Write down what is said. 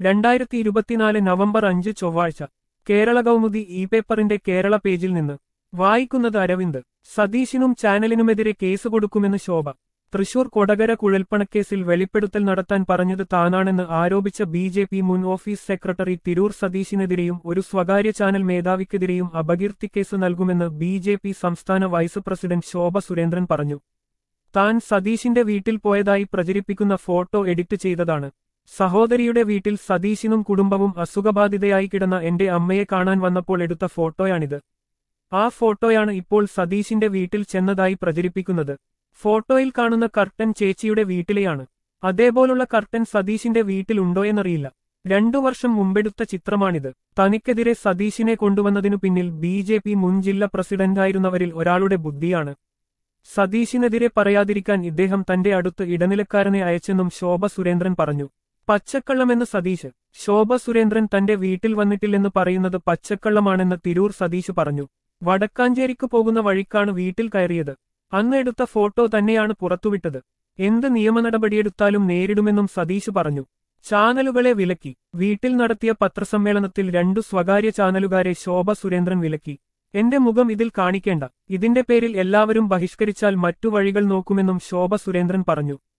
രണ്ടായിരത്തി ഇരുപത്തിനാല് നവംബർ അഞ്ച് ചൊവ്വാഴ്ച കേരള കൗമുദി ഇ പേപ്പറിന്റെ കേരള പേജിൽ നിന്ന് വായിക്കുന്നത് അരവിന്ദ് സതീശിനും ചാനലിനുമെതിരെ കേസ് കൊടുക്കുമെന്ന് ശോഭ തൃശൂർ കൊടകര കുഴൽപ്പണക്കേസിൽ വെളിപ്പെടുത്തൽ നടത്താൻ പറഞ്ഞത് താനാണെന്ന് ആരോപിച്ച ബി ജെ പി മുൻ ഓഫീസ് സെക്രട്ടറി തിരൂർ സതീശിനെതിരെയും ഒരു സ്വകാര്യ ചാനൽ മേധാവിക്കെതിരെയും അപകീർത്തിക്കേസ് നൽകുമെന്ന് ബി ജെ പി സംസ്ഥാന വൈസ് പ്രസിഡന്റ് ശോഭ സുരേന്ദ്രൻ പറഞ്ഞു താൻ സതീശിന്റെ വീട്ടിൽ പോയതായി പ്രചരിപ്പിക്കുന്ന ഫോട്ടോ എഡിറ്റ് ചെയ്തതാണ് സഹോദരിയുടെ വീട്ടിൽ സതീശിനും കുടുംബവും അസുഖബാധിതയായി കിടന്ന എന്റെ അമ്മയെ കാണാൻ വന്നപ്പോൾ എടുത്ത ഫോട്ടോയാണിത് ആ ഫോട്ടോയാണ് ഇപ്പോൾ സതീശിന്റെ വീട്ടിൽ ചെന്നതായി പ്രചരിപ്പിക്കുന്നത് ഫോട്ടോയിൽ കാണുന്ന കർട്ടൻ ചേച്ചിയുടെ വീട്ടിലെയാണ് അതേപോലുള്ള കർട്ടൻ സതീശിന്റെ വീട്ടിലുണ്ടോയെന്നറിയില്ല രണ്ടു വർഷം മുമ്പെടുത്ത ചിത്രമാണിത് തനിക്കെതിരെ സതീശിനെ കൊണ്ടുവന്നതിനു പിന്നിൽ ബി ജെ പി മുൻ ജില്ലാ പ്രസിഡന്റായിരുന്നവരിൽ ഒരാളുടെ ബുദ്ധിയാണ് സതീശിനെതിരെ പറയാതിരിക്കാൻ ഇദ്ദേഹം തന്റെ അടുത്ത് ഇടനിലക്കാരനെ അയച്ചെന്നും ശോഭ സുരേന്ദ്രൻ പറഞ്ഞു പച്ചക്കള്ളമെന്ന് സതീശ് ശോഭ സുരേന്ദ്രൻ തന്റെ വീട്ടിൽ വന്നിട്ടില്ലെന്ന് പറയുന്നത് പച്ചക്കള്ളമാണെന്ന് തിരൂർ സതീശ് പറഞ്ഞു വടക്കാഞ്ചേരിക്ക് പോകുന്ന വഴിക്കാണ് വീട്ടിൽ കയറിയത് അന്ന് എടുത്ത ഫോട്ടോ തന്നെയാണ് പുറത്തുവിട്ടത് എന്ത് നിയമ നടപടിയെടുത്താലും നേരിടുമെന്നും സതീശ് പറഞ്ഞു ചാനലുകളെ വിലക്കി വീട്ടിൽ നടത്തിയ പത്രസമ്മേളനത്തിൽ രണ്ടു സ്വകാര്യ ചാനലുകാരെ ശോഭ സുരേന്ദ്രൻ വിലക്കി എന്റെ മുഖം ഇതിൽ കാണിക്കേണ്ട ഇതിന്റെ പേരിൽ എല്ലാവരും ബഹിഷ്കരിച്ചാൽ മറ്റു വഴികൾ നോക്കുമെന്നും ശോഭ സുരേന്ദ്രൻ പറഞ്ഞു